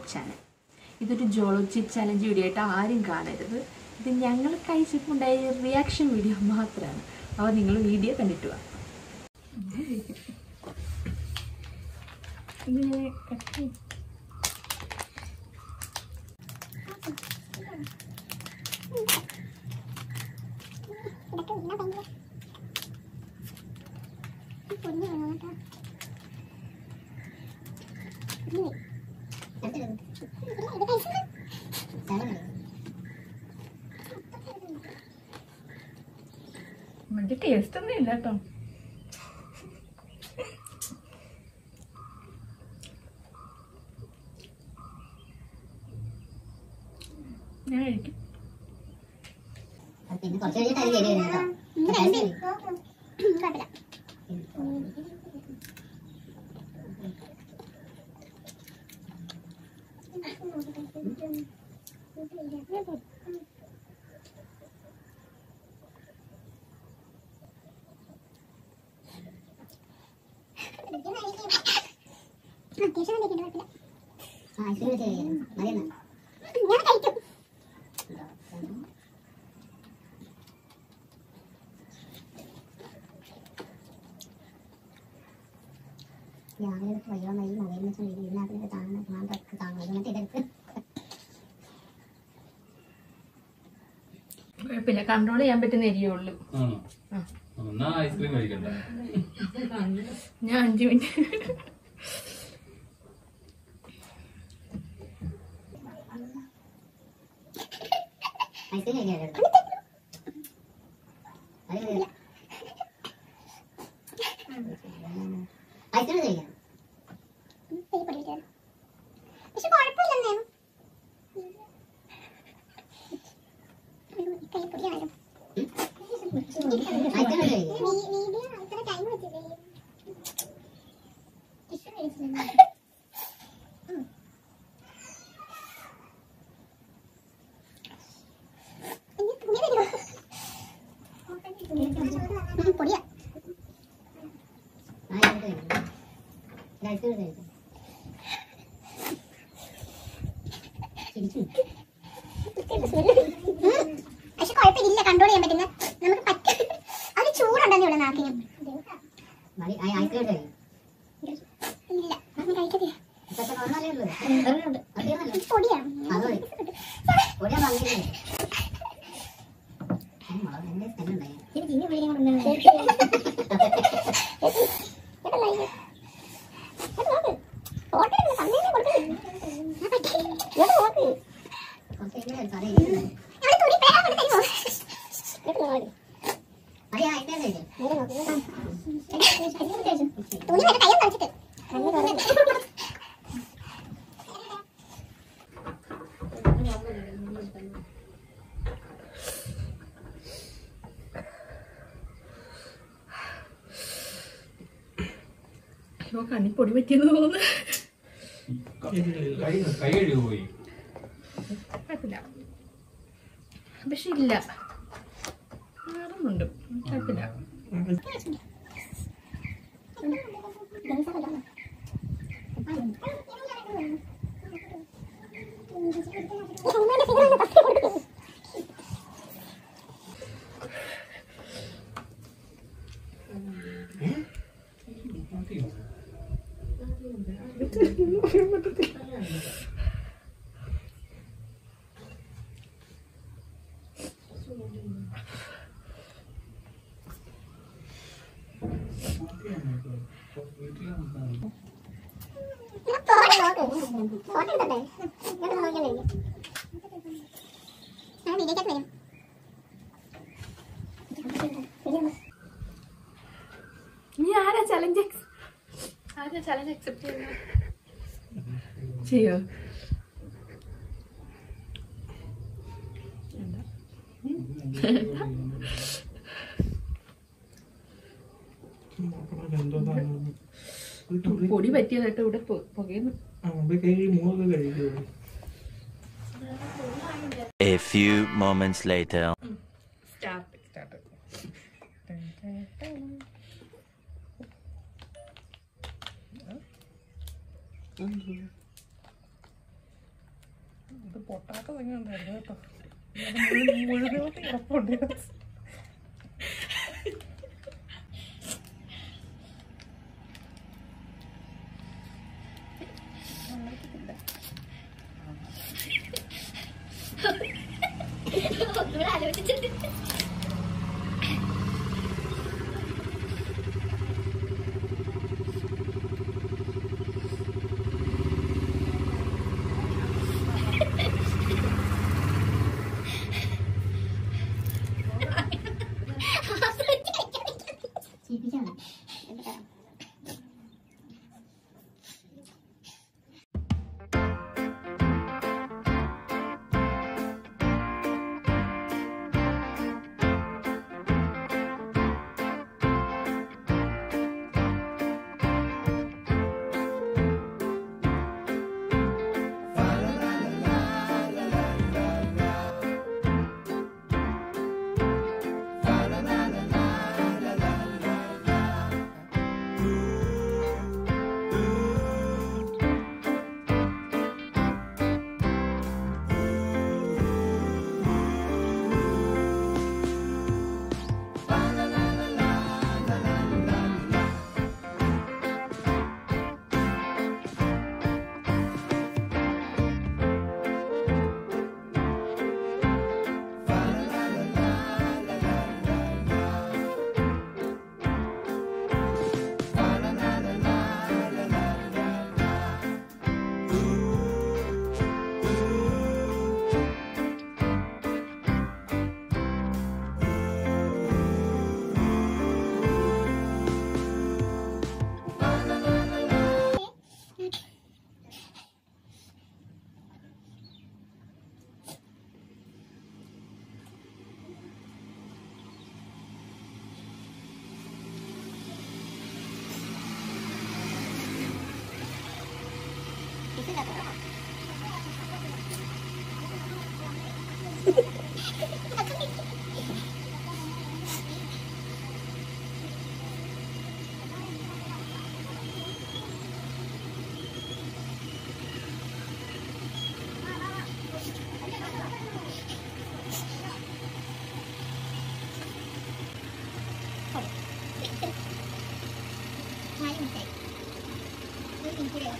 Channel ഇതൊരു geology challenge video ആയിട്ട് ആരും കാണരുത് ഇത് ഞങ്ങൾ കഴിച്ചിട്ടുണ്ടായ റിയാക്ഷൻ വീഡിയോ മാത്രമാണ് അപ്പോൾ നിങ്ങൾ വീഡിയോ കണ്ടിട്ട് വാ ഇതിങ്ങനെ കട്ട് ചെയ്ത് മറ്റേ ടേസ്റ്റ് ഒന്നും ഇല്ല കേട്ടോ ഞാൻ കഴിക്കും പിന്നെ കുറച്ച് കഴിഞ്ഞിട്ട് അത് ശരി വരും കേട്ടോ ആ ഐസ്ക്രീം ശരി മതിയെന്നാ രാവിലെ വയ്യോ വൈകി മൊബൈൽ വെച്ചാൽ ഇതിനകത്ത് കാണുന്ന കാണാൻ കാണും എന്നിട്ട് ഇതെടുത്ത് കുഴപ്പമില്ല കൺട്രോൾ ചെയ്യാൻ പറ്റുന്ന എരിയേ ഉള്ളൂ ആണോ എന്നാ ഐസ്ക്രീം കഴിക്കണ്ട ഞാൻ അഞ്ച് മിനിറ്റ് ഐസ്ക്രീം കഴിക്കാൻ ഐസ്ക്രീം കഴിക്കാം പക്ഷെ കുഴപ്പമില്ലെന്നേ കൈപ്പൊടിയാണല്ലോ ഐസ്ക്രീം കഴിക്കാം വീഡിയോ ഇത്ര ടൈം വെച്ചില്ലേ ടിഷ്യൂ കഴിച്ചില്ല പൊടിയാ ആ ഐസ്ക്രീം കഴിക്കാം ഐസ്ക്രീം കഴിക്കാം ചിരിച്ചു പക്ഷെ കുഴപ്പമില്ല കൺട്രോൾ ചെയ്യാൻ പറ്റുന്ന നമുക്ക് പറ്റും അത് ചൂടുണ്ടെന്നേ ഉള്ളു നാക്കിനും മതി ഐസ്ക്രീം കഴിക്കാം ഇല്ല അങ്ങനെ കഴിക്കത്തില്ല ഇപ്പത്തെ നോർമലേ ഉള്ളൂ അതേന്നല്ലോ ഇത് പൊടിയാണ് അത് മതി ഒരേ വന്നിരുന്നു എന്റെ സ്മെല്ലുണ്ടായി എനിക്ക് ഇനി വിളിക്കാൻ കൊണ്ടുവന്നത് കുറച്ച് കഴിഞ്ഞാൽ പറയും അതെ ഐസ്ക്രീം കഴിക്കാം തുണി വരെ കയ്യിൽ തളിച്ചിട്ട് അയ്യോ കണ്ണിപ്പൊടി പറ്റിയെന്ന് തോന്നുന്നു കൈ കൈ കഴുകി പോയി കുഴപ്പമില്ല പക്ഷെ ഇല്ല മാറുന്നുണ്ട് കുഴപ്പമില്ല നീ ആരാ ചലഞ്ച് ആരാ ചലഞ്ച് അക്സെപ്റ്റ് ചെയ്യുന്നത് ചെയ്യോ പൊടി പറ്റിയതായിട്ട് ഇവിടെ പു- പുകയുന്നു മുഖമൊക്കെ കഴിക്കുമോ A few moments later. Start start പൊട്ടാത്ത തെങ്ങ ഉണ്ടായിരുന്നു കേട്ടോ മുഴുവൻ കിടപ്പുണ്ട് ഒന്നുകൂടെ ആലോചിച്ചിട്ട് ചീപ്പിച്ചാണ് നാല് മിനിറ്റായി ഒരു മിനിറ്റ് കൂടെ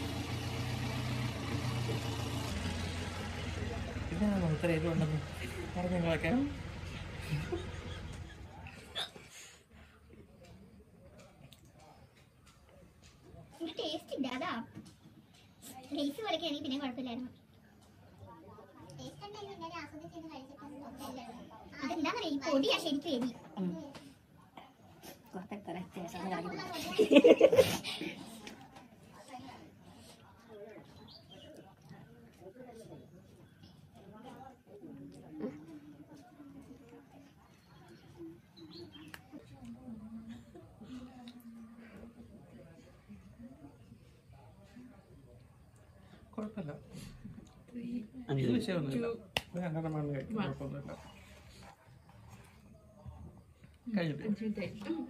ഇതാണ് ഇത്ര എരിവുണ്ടെന്ന് പറഞ്ഞു നിങ്ങളൊക്കെ ഇതിന്റെ ടേസ്റ്റ് ഇല്ല അതാ ലേസ് പോലൊക്കെ ആണെങ്കിൽ പിന്നെ കുഴപ്പമില്ലായിരുന്നു അതെന്താന്നറിയ ഈ പൊടിയാ ശരിക്കും എരി കുഴപ്പമില്ല ഇത് വിഷയമൊന്നുമില്ല ഇത് രണ്ടെണ്ണം വേണം കഴിക്കും കുഴപ്പമൊന്നുമില്ല കഴിഞ്ഞിട്ട്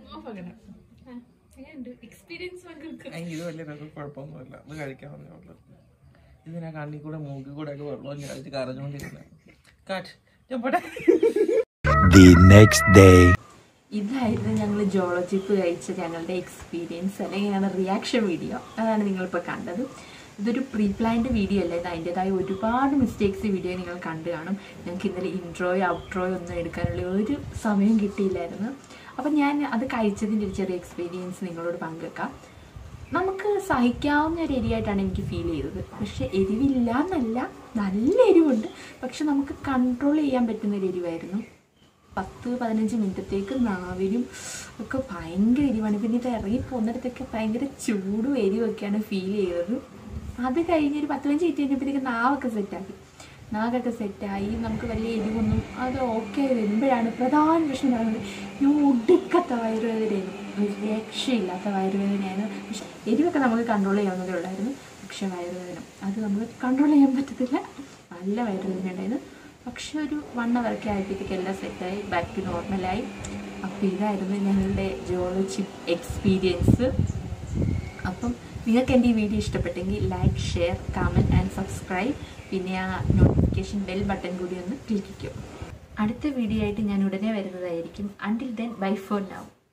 എക്സ്പീരിയൻസ് പങ്കെടുക്കുക അതിന് ഇത് വലിയ രസം കുഴപ്പമൊന്നുമില്ല ഇത് കഴിക്കാവുന്നേ ഉള്ളൂ ഇതിനെ കണ്ണി കൂടെ മൂക്കി കൂടെ ഒക്കെ വെള്ളം ഞാൻ കഴിച്ച് കരഞ്ഞുകൊണ്ടിരുന്നത് കാറ്റ് ഞാൻ പോട്ടെ The next day. ഇതായിരുന്നു ഞങ്ങൾ ജോളോ ചിപ്പ് കഴിച്ച ഞങ്ങളുടെ എക്സ്പീരിയൻസ് അല്ലെങ്കിൽ ഞങ്ങളുടെ റിയാക്ഷൻ വീഡിയോ അതാണ് നിങ്ങളിപ്പോൾ കണ്ടത് ഇതൊരു പ്രീ പ്ലാൻഡ് വീഡിയോ അല്ല ഇത് അതിൻ്റെതായ ഒരുപാട് മിസ്റ്റേക്സ് വീഡിയോ നിങ്ങൾ കണ്ടു കാണും ഞങ്ങൾക്ക് ഇന്നലെ ഇൻട്രോയോ ഔട്ട്രോയോ ഒന്നും എടുക്കാനുള്ള ഒരു സമയം കിട്ടിയില്ലായിരുന്നു അപ്പം ഞാൻ അത് കഴിച്ചതിൻ്റെ ഒരു ചെറിയ എക്സ്പീരിയൻസ് നിങ്ങളോട് പങ്കുവെക്കാം നമുക്ക് സഹിക്കാവുന്ന ഒരു എരിയായിട്ടാണ് എനിക്ക് ഫീൽ ചെയ്തത് പക്ഷെ എരിവില്ല എന്നല്ല നല്ല എരിവുണ്ട് പക്ഷെ നമുക്ക് കൺട്രോൾ ചെയ്യാൻ പറ്റുന്ന ഒരു എരിവായിരുന്നു പത്ത് പതിനഞ്ച് മിനിറ്റത്തേക്ക് നാവിനും ഒക്കെ ഭയങ്കര എരിവാണ് പിന്നെ ഇത് ഇറങ്ങി പോകുന്നിടത്തൊക്കെ ഭയങ്കര ചൂടും എരിവൊക്കെയാണ് ഫീൽ ചെയ്തത് അത് കഴിഞ്ഞ് ഒരു പത്ത് പതിനഞ്ച് മിനിറ്റ് കഴിഞ്ഞപ്പോഴത്തേക്ക് നാവൊക്കെ സെറ്റാക്കി നാകൊക്കെ സെറ്റായി നമുക്ക് വലിയ എരിവൊന്നും അത് ഓക്കെ വരുമ്പോഴാണ് പ്രധാന പ്രശ്നം പറയുന്നത് ഈ ഒടുക്കത്ത വയറുവേദനയായിരുന്നു ഒരു രക്ഷയില്ലാത്ത വയറുവേദനയാണ് പക്ഷെ എരിവൊക്കെ നമുക്ക് കൺട്രോൾ ചെയ്യാവുന്നതേ ഉള്ളായിരുന്നു പക്ഷെ വയറുവേദന അത് നമുക്ക് കൺട്രോൾ ചെയ്യാൻ പറ്റത്തില്ല നല്ല വയറുവേദന ഉണ്ടായിരുന്നു പക്ഷെ ഒരു വൺ അവർക്ക് ആയപ്പോഴത്തേക്ക് എല്ലാം സെറ്റായി ബാക്ക് ടു നോർമലായി അപ്പോൾ ഇതായിരുന്നു ഞങ്ങളുടെ ജോളജി എക്സ്പീരിയൻസ് അപ്പം നിങ്ങൾക്ക് എൻ്റെ ഈ വീഡിയോ ഇഷ്ടപ്പെട്ടെങ്കിൽ like share comment and subscribe പിന്നെ ആ നോട്ടിഫിക്കേഷൻ ബെൽ ബട്ടൺ കൂടി ഒന്ന് ക്ലിക്ക് ചെയ്യും അടുത്ത വീഡിയോ ആയിട്ട് ഞാൻ ഉടനെ വരുന്നതായിരിക്കും until then bye for now